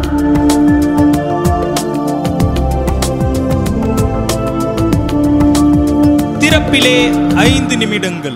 திறப்பிலே ஐந்து நிமிடங்கள்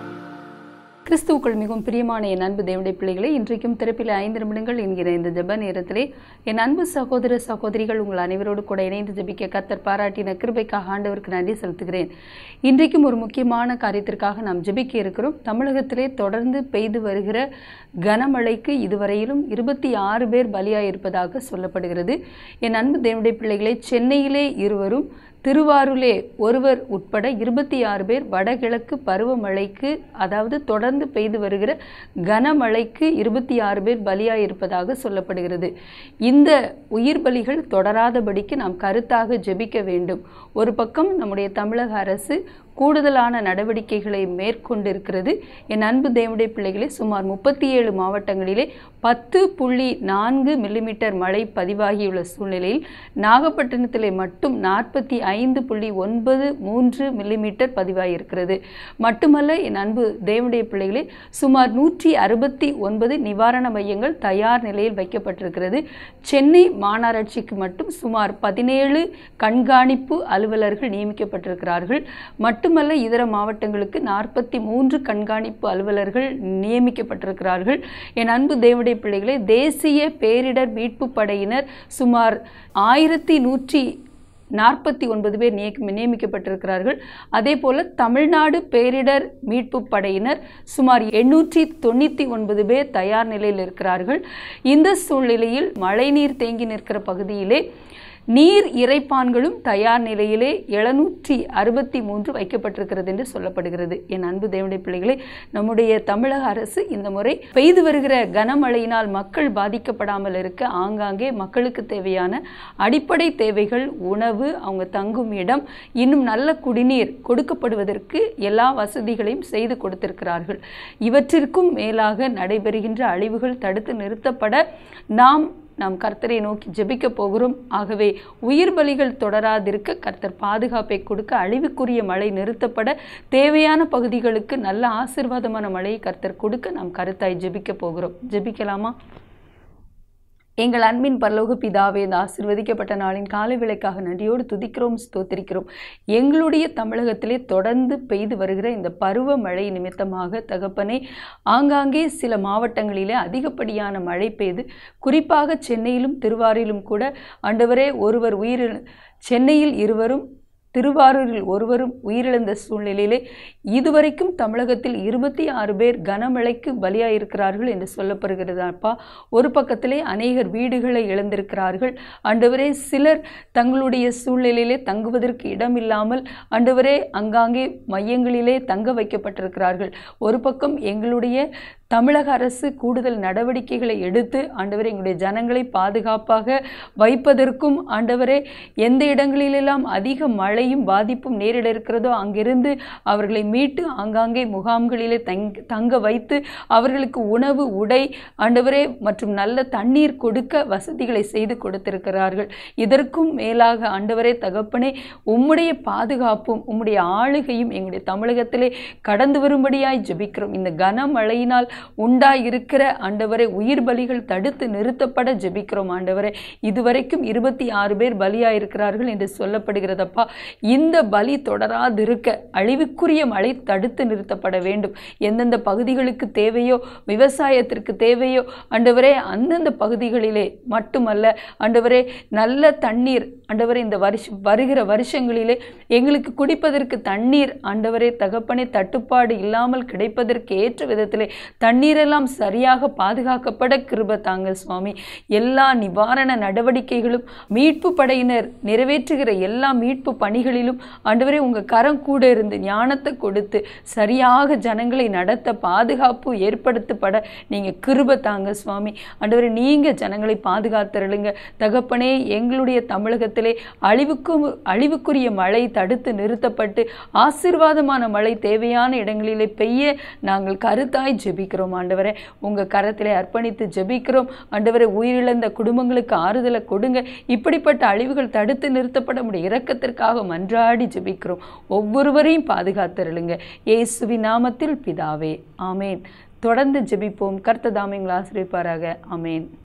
கிறிஸ்துவுக்குள் மிகவும் பிரியமான என் அன்பு தேவனுடைய பிள்ளைகளே இன்றைக்கும் திறப்பில் ஐந்து நிமிடங்கள் என்கிற இந்த ஜெப நேரத்திலே என் அன்பு சகோதர சகோதரிகள் உங்கள் அனைவரோடு கூட இணைந்து ஜெபிக்க கத்தர் பாராட்டின கிருபைக்காக ஆண்டவருக்கு நன்றி செலுத்துகிறேன் இன்றைக்கும் ஒரு முக்கியமான காரியத்திற்காக நாம் ஜெபிக்க இருக்கிறோம் தமிழகத்திலே தொடர்ந்து பெய்து வருகிற கனமழைக்கு இதுவரையிலும் இருபத்தி ஆறு பேர் பலியாயிருப்பதாக சொல்லப்படுகிறது என் அன்பு தேவனுடைய பிள்ளைகளே சென்னையிலே இருவரும் திருவாரூரிலே ஒருவர் உட்பட இருபத்தி ஆறு பேர் வடகிழக்கு பருவமழைக்கு அதாவது தொடர்ந்து பெய்து வருகிற கனமழைக்கு இருபத்தி ஆறு பேர் பலியாயிருப்பதாக சொல்லப்படுகிறது இந்த உயிர் பலிகள் தொடராதபடிக்கு நாம் கருத்தாக ஜெபிக்க வேண்டும் ஒரு பக்கம் நம்முடைய தமிழக அரசு கூடுதலான நடவடிக்கைகளை மேற்கொண்டிருக்கிறது என் அன்பு தேவனுடைய பிள்ளைகளே சுமார் முப்பத்தி ஏழு மாவட்டங்களிலே பத்து புள்ளி நான்கு மில்லிமீட்டர் மழை பதிவாகியுள்ள சூழ்நிலையில் நாகப்பட்டினத்திலே மட்டும் நாற்பத்தி ஐந்து புள்ளி ஒன்பது மூன்று மில்லிமீட்டர் பதிவாகியிருக்கிறது மட்டுமல்ல என் அன்பு தேவனுடைய பிள்ளைகளே சுமார் நூற்றி அறுபத்தி ஒன்பது நிவாரண மையங்கள் தயார் நிலையில் வைக்கப்பட்டிருக்கிறது சென்னை மாநகராட்சிக்கு மட்டும் சுமார் பதினேழு கண்காணிப்பு அலுவலர்கள் நியமிக்கப்பட்டிருக்கிறார்கள் மட்டுமல்ல இதர மாவட்டங்களுக்கு நாற்பத்தி மூன்று கண்காணிப்பு அலுவலர்கள் நியமிக்கப்பட்டிருக்கிறார்கள் என் அன்பு தேவனுடைய பிள்ளைகளே தேசிய பேரிடர் மீட்பு படையினர் சுமார் ஆயிரத்தி நூற்றி நாற்பத்தி ஒன்பது பேர் நியமி நியமிக்கப்பட்டிருக்கிறார்கள் அதே போல தமிழ்நாடு பேரிடர் மீட்பு படையினர் சுமார் எண்ணூற்றி தொண்ணூற்றி ஒன்பது பேர் தயார் நிலையில் இருக்கிறார்கள் இந்த சூழ்நிலையில் மழைநீர் தேங்கி நிற்கிற பகுதியிலே நீர் இறைப்பான்களும் தயார் நிலையிலே எழுநூற்றி அறுபத்தி மூன்று வைக்கப்பட்டிருக்கிறது என்று சொல்லப்படுகிறது என் அன்பு தேவனுடைய பிள்ளைகளே நம்முடைய தமிழக அரசு இந்த முறை பெய்து வருகிற கனமழையினால் மக்கள் பாதிக்கப்படாமல் இருக்க ஆங்காங்கே மக்களுக்கு தேவையான அடிப்படை தேவைகள் உணவு அவங்க தங்கும் இடம் இன்னும் நல்ல குடிநீர் கொடுக்கப்படுவதற்கு எல்லா வசதிகளையும் செய்து கொடுத்திருக்கிறார்கள் இவற்றிற்கும் மேலாக நடைபெறுகின்ற அழிவுகள் தடுத்து நிறுத்தப்பட நாம் நாம் கர்த்தரை நோக்கி ஜெபிக்க போகிறோம் ஆகவே உயிர் பலிகள் தொடராதிருக்க கர்த்தர் பாதுகாப்பை கொடுக்க அழிவுக்குரிய மழை நிறுத்தப்பட தேவையான பகுதிகளுக்கு நல்ல ஆசிர்வாதமான மழையை கர்த்தர் கொடுக்க நாம் கருத்தாய் ஜெபிக்க போகிறோம் ஜெபிக்கலாமா எங்கள் அன்பின் பரலோக பிதாவே இந்த ஆசிர்வதிக்கப்பட்ட நாளின் காலை விலைக்காக நன்றியோடு துதிக்கிறோம் ஸ்தோத்திரிக்கிறோம் எங்களுடைய தமிழகத்திலே தொடர்ந்து பெய்து வருகிற இந்த பருவ மழை நிமித்தமாக தகப்பனே ஆங்காங்கே சில மாவட்டங்களிலே அதிகப்படியான மழை பெய்து குறிப்பாக சென்னையிலும் திருவாரூரிலும் கூட ஆண்டவரே ஒருவர் உயிர் சென்னையில் இருவரும் திருவாரூரில் ஒருவரும் உயிரிழந்த சூழ்நிலையிலே இதுவரைக்கும் தமிழகத்தில் இருபத்தி ஆறு பேர் கனமழைக்கு பலியாயிருக்கிறார்கள் என்று சொல்லப்படுகிறது அப்பா ஒரு பக்கத்திலே அநேகர் வீடுகளை இழந்திருக்கிறார்கள் ஆண்டவரே சிலர் தங்களுடைய சூழ்நிலையிலே தங்குவதற்கு இடமில்லாமல் ஆண்டவரே அங்காங்கே மையங்களிலே தங்க வைக்கப்பட்டிருக்கிறார்கள் ஒரு பக்கம் எங்களுடைய தமிழக அரசு கூடுதல் நடவடிக்கைகளை எடுத்து ஆண்டவரே எங்களுடைய ஜனங்களை பாதுகாப்பாக வைப்பதற்கும் ஆண்டவரே எந்த இடங்களிலெல்லாம் அதிக மழையும் பாதிப்பும் நேரிட இருக்கிறதோ அங்கிருந்து அவர்களை மீட்டு ஆங்காங்கே முகாம்களிலே தங் தங்க வைத்து அவர்களுக்கு உணவு உடை ஆண்டவரே மற்றும் நல்ல தண்ணீர் கொடுக்க வசதிகளை செய்து கொடுத்திருக்கிறார்கள் இதற்கும் மேலாக ஆண்டவரே தகப்பனே உம்முடைய பாதுகாப்பும் உம்முடைய ஆளுகையும் எங்களுடைய தமிழகத்திலே கடந்து வரும்படியாய் ஜெபிக்கிறோம் இந்த கனமழையினால் உண்டாய் இருக்கிற ஆண்டவரை உயிர் பலிகள் தடுத்து நிறுத்தப்பட ஜெபிக்கிறோம் ஆண்டவரே இதுவரைக்கும் இருபத்தி ஆறு பேர் பலியாயிருக்கிறார்கள் என்று சொல்லப்படுகிறதப்பா இந்த பலி தொடராதிருக்க அழிவுக்குரிய மழை தடுத்து நிறுத்தப்பட வேண்டும் எந்தெந்த பகுதிகளுக்கு தேவையோ விவசாயத்திற்கு தேவையோ ஆண்டவரே அந்தந்த பகுதிகளிலே மட்டுமல்ல ஆண்டவரே நல்ல தண்ணீர் ஆண்டவரே இந்த வருஷ வருகிற வருஷங்களிலே எங்களுக்கு குடிப்பதற்கு தண்ணீர் ஆண்டவரே தகப்பனே தட்டுப்பாடு இல்லாமல் கிடைப்பதற்கு ஏற்ற விதத்திலே தண்ணீரெல்லாம் சரியாக பாதுகாக்கப்பட கிருப தாங்க சுவாமி எல்லா நிவாரண நடவடிக்கைகளும் மீட்பு படையினர் நிறைவேற்றுகிற எல்லா மீட்பு பணிகளிலும் ஆண்டவரே உங்க கரம் கூட இருந்து ஞானத்தை கொடுத்து சரியாக ஜனங்களை நடத்த பாதுகாப்பு ஏற்படுத்தப்பட நீங்க கிருப தாங்க சுவாமி ஆண்டவரே நீங்க ஜனங்களை பாதுகாத்தருளுங்க தகப்பனே எங்களுடைய தமிழகத்திலே அழிவுக்கும் அழிவுக்குரிய மழை தடுத்து நிறுத்தப்பட்டு ஆசீர்வாதமான மழை தேவையான இடங்களிலே பெய்ய நாங்கள் கருத்தாய் ஜெபிக்கிறோம் ஆண்டவரே உங்க கரத்திலே அர்ப்பணித்து ஜெபிக்கிறோம் ஆண்டவரே உயிரிழந்த குடும்பங்களுக்கு ஆறுதலை கொடுங்க இப்படிப்பட்ட அழிவுகள் தடுத்து நிறுத்தப்பட முடிய இரக்கத்திற்காக மன்றாடி ஜெபிக்கிறோம் ஒவ்வொருவரையும் பாதுகாத்தருளுங்க இயேசுவின் நாமத்தில் பிதாவே ஆமேன் தொடர்ந்து ஜெபிப்போம் கர்த்ததாமிங்களை ஆசிரியப்பாராக ஆமேன்